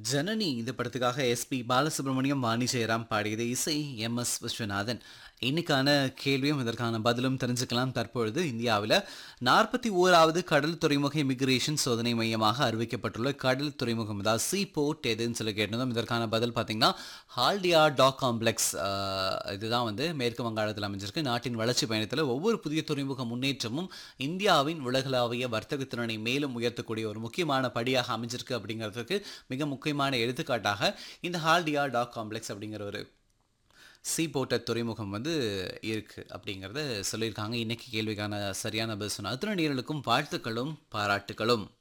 ஜனனி இந்த படத்துக்காக எஸ்பி பாலசுப்ரமணியம் வாணி ஜெயராம் பாடியது இசை எம் எஸ் விஸ்வநாதன் இன்னைக்கான கேள்வியும் இதற்கான பதிலும் தெரிஞ்சுக்கலாம் தற்பொழுது இந்தியாவில் நாற்பத்தி ஓராவது கடல் துறைமுக இமிகிரேஷன் சோதனை மையமாக அறிவிக்கப்பட்டுள்ள கடல் துறைமுகம் அதாவது சி போர்ட் எதுன்னு சொல்லி கேட்டிருந்தோம் இதற்கான பதில் பார்த்தீங்கன்னா ஹால்டியா டாக் காம்ப்ளெக்ஸ் இதுதான் வந்து மேற்கு வங்காளத்தில் அமைஞ்சிருக்கு நாட்டின் வளர்ச்சி பயணத்தில் ஒவ்வொரு புதிய துறைமுக முன்னேற்றமும் இந்தியாவின் உலகளாவிய வர்த்தக திறனை மேலும் உயர்த்தக்கூடிய ஒரு முக்கியமான படியாக அமைஞ்சிருக்கு அப்படிங்கிறதுக்கு மிக முக்கியமான எடுத்துக்காட்டாக இந்த ஹால்டியா டாக் காம்ப்ளெக்ஸ் அப்படிங்கிற ஒரு சீ போட்ட துறைமுகம் வந்து இருக்கு அப்படிங்கிறத சொல்லியிருக்காங்க இன்னைக்கு கேள்விக்கான சரியான பதில் சொன்ன அத்தனை நேர்களுக்கும் வாழ்த்துக்களும் பாராட்டுகளும்